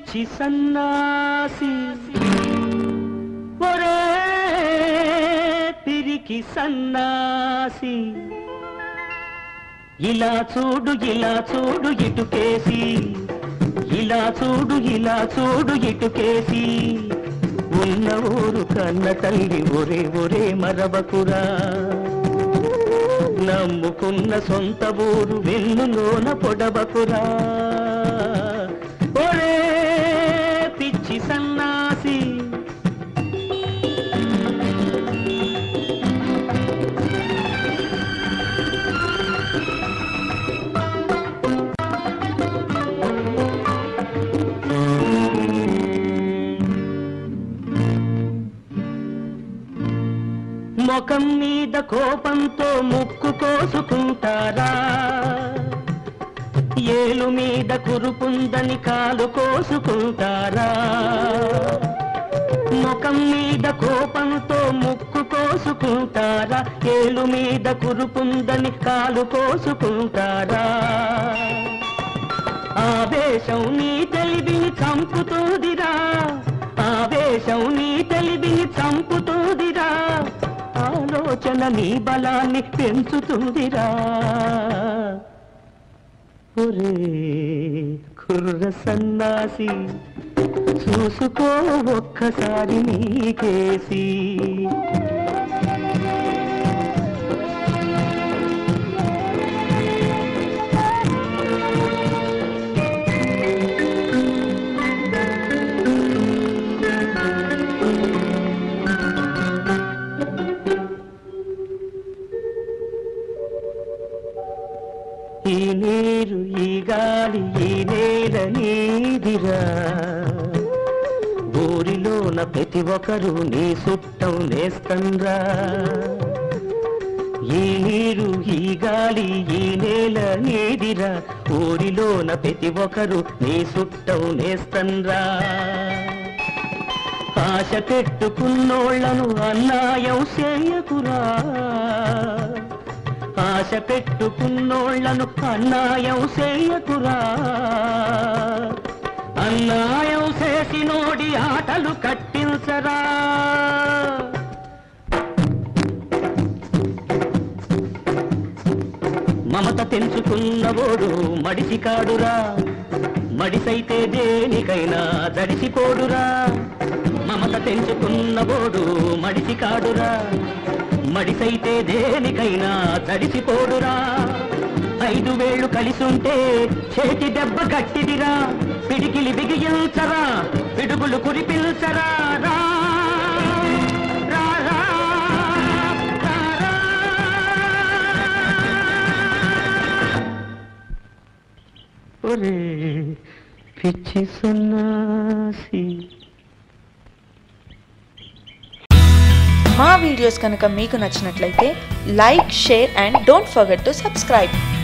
పిచ్చి సన్నాసి ఒరే పిరికి సన్నాసి ఇలా చూడు ఇలా చూడు ఇటుకేసి ఇలా చూడు ఇలా చూడు ఇటుకేసి ఉన్న ఊరు కన్న తల్లి ఒరే ఒరే మరవకురా నమ్ముకున్న సొంత ఊరు వెన్నులోన పొడవకురా ఒరే పిచ్చి సన్నాసి ముఖం మీద కోపంతో ముక్కు కోసుకుంటారా ఏలు మీద కురుపుందని కాలు కోసుకుంటారా ముఖం మీద కోపంతో ముక్కు కోసుకుంటారా ఏలు మీద కురుపుందని కాలు కోసుకుంటారా ఆవేశం నీ తెలివిని చంపుతోదిరా ఆవేశం నీ తెలివిని చంపుతోదిరా ఆలోచన నీ బలాన్ని పెంచుతుందిరా ఒరే కుర్ర సన్నాసి చూసుకో ఒక్కసారి నీకేసి ఈ నీరు ఈ గాలి ఈ నేల నీదిరా ఊరిలోన ప్రతి ఒక్కరు నీ సుట్టం నేస్తండ్రా ఈ నీరు ఈ గాలి ఈ నేల నీదిరా ఊరిలోన ప్రతి ఒక్కరు నీ సుట్టం నేస్తండ్రా ఆశ పెట్టుకున్నోళ్లను అన్నాయం చేయకురా ఆశ పెట్టుకున్నోళ్లను అన్నాయం చేయకురా అన్నాయం చేసినోడి ఆటలు కట్టించరా మమత తెంచుకున్నవోడు మడిసి కాడురా మడిసైతే దేనికైనా దడిసిపోడురా మమత తెంచుకున్నవోడు మడిసి కాడురా మడిసైతే దేనికైనా తడిసిపోడురా ఐదు వేళ్ళు కలిసుంటే చేతి దెబ్బ గట్టిదిరా పిడికిలి బిగియించరా పిడుగులు కురిపిల్చరా రా రా, రా, రా, రా. ఒరే పిచ్చి సన్నాసి మా వీడియోస్ కనుక మీకు నచ్చినట్లయితే like share and don't forget to subscribe